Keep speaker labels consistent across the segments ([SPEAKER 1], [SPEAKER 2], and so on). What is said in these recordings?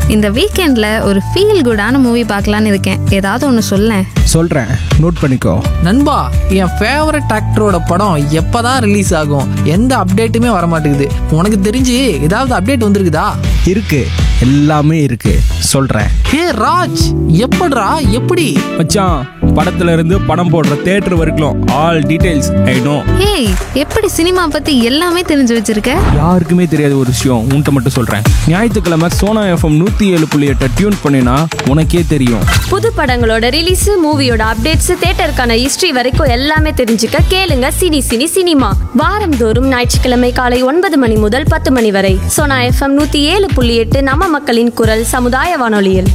[SPEAKER 1] இந்த வீக்கெண்ட்ல ஒரு ஃபீல் குடான மூவி பார்க்கலான்னு இருக்கேன் ஏதாவது ஒன்று சொல்லேன்
[SPEAKER 2] சொல்கிறேன் நோட் பண்ணிக்கோ
[SPEAKER 3] நண்பா என் ஃபேவரட் ஆக்டரோட படம் எப்பதான் ரிலீஸ் ஆகும் எந்த அப்டேட்டுமே வர மாட்டேங்குது உனக்கு தெரிஞ்சு ஏதாவது அப்டேட் வந்திருக்குதா
[SPEAKER 2] இருக்கு எல்லாமே இருக்கு சொல்கிறேன்
[SPEAKER 3] ஹே ராஜ் எப்படிடா எப்படி
[SPEAKER 2] மச்சான் படத்துல இருந்து படம் போடுற தேட்டர் வரைக்கும் all details I know
[SPEAKER 1] hey எப்படி சினிமா பத்தி எல்லாமே தெரிஞ்சு வச்சிருக்க
[SPEAKER 2] யாருக்குமே தெரியாத ஒரு விஷயம் உன்கிட்ட மட்டும் சொல்கிறேன் ஞாயிற்றுக்கிழமை சோனா எஃப்எம் நூற்றி ஏழு புள்ளி எட்டை டியூன் பண்ணினா உனக்கே தெரியும்
[SPEAKER 4] புது படங்களோட ரிலீஸ் மூவியோட அப்டேட்ஸ் தேட்டருக்கான ஹிஸ்டரி வரைக்கும் எல்லாமே தெரிஞ்சுக்க கேளுங்க சினி சினி சினிமா வாரந்தோறும் ஞாயிற்றுக்கிழமை காலை ஒன்பது மணி முதல் பத்து மணி வரை சோனா எஃப்எம் நூத்தி ஏழு புள்ளி எட்டு நம்ம மக்களின் குரல் சமுதாய வானொலியில்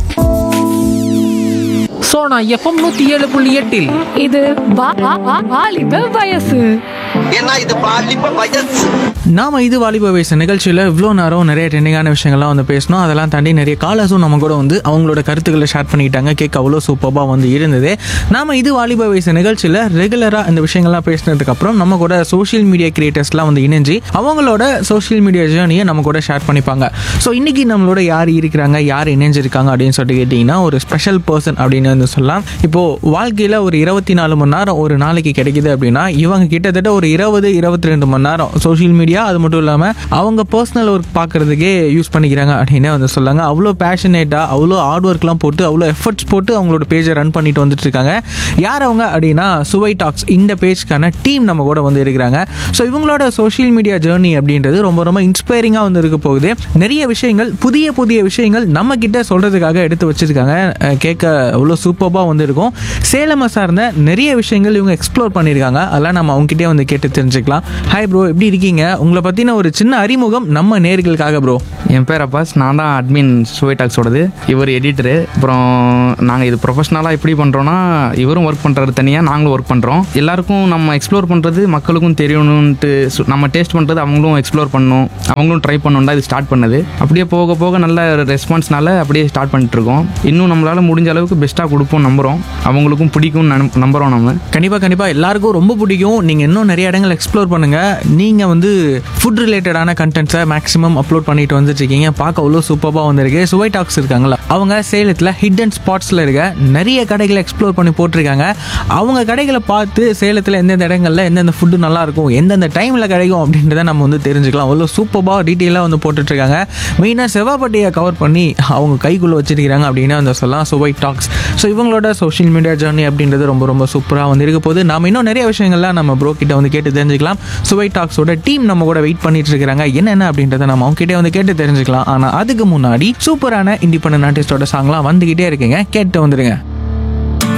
[SPEAKER 3] ஸோ நான் எஃப்எம் நூற்றி ஏழு புள்ளி எட்டில்
[SPEAKER 5] இது வா- வா- வா- வாலிப வயசு
[SPEAKER 6] ஏன்னா இது பாலிப்ப வயசு
[SPEAKER 7] நாம இது வாலிப வயசு நிகழ்ச்சியில் இவ்வளோ நேரம் நிறைய ட்ரெண்டிங்கான விஷயங்கள்லாம் வந்து பேசணும் அதெல்லாம் தாண்டி நிறைய காலர்ஸும் நம்ம கூட வந்து அவங்களோட கருத்துக்களை ஷேர் பண்ணிக்கிட்டாங்க கேட்க அவ்வளோ சூப்பராக வந்து இருந்தது நாம இது வாலிப வயசு நிகழ்ச்சியில் ரெகுலராக இந்த விஷயங்கள்லாம் பேசினதுக்கு அப்புறம் நம்ம கூட சோஷியல் மீடியா கிரியேட்டர்ஸ்லாம் வந்து இணைஞ்சு அவங்களோட சோஷியல் மீடியா ஜேர்னியை நம்ம கூட ஷேர் பண்ணிப்பாங்க ஸோ இன்னைக்கு நம்மளோட யார் இருக்கிறாங்க யார் இணைஞ்சிருக்காங்க அப்படின்னு சொல்லிட்டு கேட்டிங்கன்னா ஒரு ஸ்பெஷல் பர்சன் அப்படின்னு வந்து சொல்லலாம் இப்போ வாழ்க்கையில் ஒரு இருபத்தி நாலு மணி நேரம் ஒரு நாளைக்கு கிடைக்குது அப்படின்னா இவங்க கிட்டத்தட்ட ஒரு இருபது இருபத்தி ரெண்டு மணி நேரம் சோஷியல் மீடியா அது மட்டும் இல்லாமல் அவங்க பர்சனல் ஒர்க் பார்க்குறதுக்கே யூஸ் பண்ணிக்கிறாங்க அப்படின்னு வந்து சொல்லாங்க அவ்வளோ பேஷனேட்டாக அவ்வளோ ஹார்ட் ஒர்க்லாம் போட்டு அவ்வளோ எஃபர்ட்ஸ் போட்டு அவங்களோட பேஜை ரன் பண்ணிட்டு வந்துட்டு இருக்காங்க யார் அவங்க அப்படின்னா சுவை டாக்ஸ் இந்த பேஜ்க்கான டீம் நம்ம கூட வந்து இருக்கிறாங்க ஸோ இவங்களோட சோஷியல் மீடியா ஜேர்னி அப்படின்றது ரொம்ப ரொம்ப இன்ஸ்பைரிங்காக வந்து இருக்க போகுது நிறைய விஷயங்கள் புதிய புதிய விஷயங்கள் நம்ம கிட்ட சொல்றதுக்காக எடுத்து வச்சிருக்காங்க அஹ் கேட்க அவ்வளோ சூப்பராக வந்து இருக்கும் சேலமை சார்ந்த நிறைய விஷயங்கள் இவங்க எக்ஸ்ப்ளோர் பண்ணியிருக்காங்க அதெல்லாம் நம்ம அவங்ககிட்டே வந்து கேட்டு தெரிஞ்சுக்கலாம் ஹாய் ப்ரோ எப்படி இருக்கீங்க உங்களை பற்றின ஒரு சின்ன அறிமுகம் நம்ம நேர்களுக்காக ப்ரோ
[SPEAKER 8] என் பேர் அப்பாஸ் நான் தான் அட்மின் சுவைடாக்ஸோடது இவர் எடிட்டரு அப்புறம் நாங்கள் இது ப்ரொஃபஷ்னலாக எப்படி பண்ணுறோன்னா இவரும் ஒர்க் பண்ணுறாரு தனியாக நாங்களும் ஒர்க் பண்ணுறோம் எல்லாருக்கும் நம்ம எக்ஸ்ப்ளோர் பண்ணுறது மக்களுக்கும் தெரியணுன்ட்டு சு- நம்ம டேஸ்ட் பண்ணுறது அவங்களும் எக்ஸ்ப்ளோர் பண்ணணும் அவங்களும் ட்ரை பண்ணணும் தான் இது ஸ்டார்ட் பண்ணது அப்படியே போக போக நல்ல ரெஸ்பான்ஸ்னால அப்படியே ஸ்டார்ட் பண்ணிட்டு இருக்கோம் இன்னும் நம்மளால் முடிஞ்ச அளவுக்கு பெஸ்ட்டாக கொடுப்போம் நம்புகிறோம் அவங்களுக்கும் பிடிக்கும் நம்புகிறோம் நம்ம
[SPEAKER 7] கண்டிப்பாக கண்டிப்பாக எல்லாருக்கும் ரொம்ப பிடிக்கும் நீங்கள் இன்னும் நிறைய இடங்கள் எக்ஸ்ப்ளோர் பண்ணுங்கள் நீங்கள் வந்து ஃபுட் ரிலேட்டடான கண்டென்ட்ஸை மேக்ஸிமம் அப்லோட் பண்ணிட்டு வந்துட்டு இருக்கீங்க பார்க்க அவ்வளோ சூப்பராக வந்திருக்கு சுவை டாக்ஸ் இருக்காங்களா அவங்க சேலத்தில் ஹிடன் ஸ்பாட்ஸில் இருக்க நிறைய கடைகளை எக்ஸ்ப்ளோர் பண்ணி போட்டிருக்காங்க அவங்க கடைகளை பார்த்து சேலத்தில் எந்தெந்த இடங்கள்ல எந்தெந்த ஃபுட்டு நல்லா இருக்கும் எந்தெந்த டைமில் கிடைக்கும் அப்படின்றத நம்ம வந்து தெரிஞ்சுக்கலாம் அவ்வளோ சூப்பராக டீட்டெயிலாக வந்து போட்டுட்ருக்காங்க மெயினாக செவ்வாப்பட்டியை கவர் பண்ணி அவங்க கைக்குள்ளே வச்சிருக்கிறாங்க அப்படின்னு வந்து சொல்லலாம் சுவை டாக்ஸ் ஸோ இவங்களோட சோஷியல் மீடியா ஜேர்னி அப்படின்றது ரொம்ப ரொம்ப சூப்பராக வந்து இருக்க போது நாம இன்னும் நிறைய விஷயங்கள்லாம் நம்ம ப்ரோ கிட்ட வந்து கேட்டு தெரிஞ்சுக்கலாம் சுவை டாக்ஸோட டீம் நம்ம கூட வெயிட் பண்ணிட்டு இருக்காங்க என்னென்ன அப்படின்றத நம்ம அவங்க கிட்டே வந்து கேட்டு தெரிஞ்சுக்கலாம் ஆனால் அதுக்கு முன்னாடி சூப்பரான இண்டிபெண்டன்ட் ஆர்டிஸ்டோட சாங்லாம் வந்துகிட்டே இருக்குங்க கேட்டு வந்துருங்க